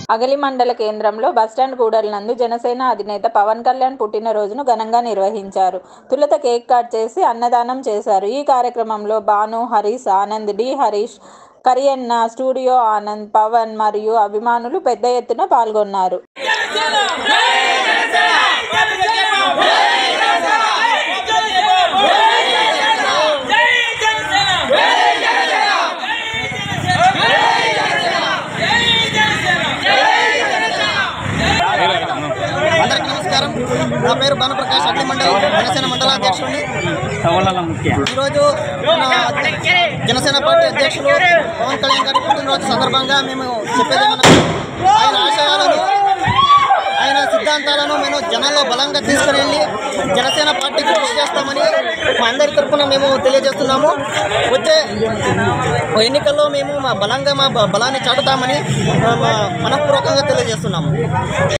అగలి మండల కేంద్రంలో బస్టాండ్ కూడలినందు జనసేన అధినేత పవన్ కళ్యాణ్ పుట్టినరోజును ఘనంగా నిర్వహించారు తొలుత కేక్ కట్ చేసి అన్నదానం చేశారు ఈ కార్యక్రమంలో భాను హరీష్ ఆనంద్ డి హరీష్ కరియన్న స్టూడియో ఆనంద్ పవన్ మరియు అభిమానులు పెద్ద ఎత్తున పాల్గొన్నారు అందరికీ నమస్కారం నా పేరు భానుప్రకాష్ అగ్ని మండలం జనసేన మండల అధ్యక్షుడిని సవాళ్ళ ముఖ్య ఈరోజు మన జనసేన పార్టీ అధ్యక్షులు పవన్ కళ్యాణ్ గారి పుట్టినరోజు సందర్భంగా మేము చెప్పేది మనం ఆయన ఆశయాలను ఆయన సిద్ధాంతాలను మేము జనాల్లో బలంగా తీసుకుని వెళ్ళి జనసేన పార్టీకి కృషి చేస్తామని మా అందరి తరఫున మేము తెలియజేస్తున్నాము వచ్చే ఎన్నికల్లో మేము మా బలంగా మా బ- బలాన్ని చాటుతామని ఆ, మా మనఃపూర్వకంగా తెలియజేస్తున్నాము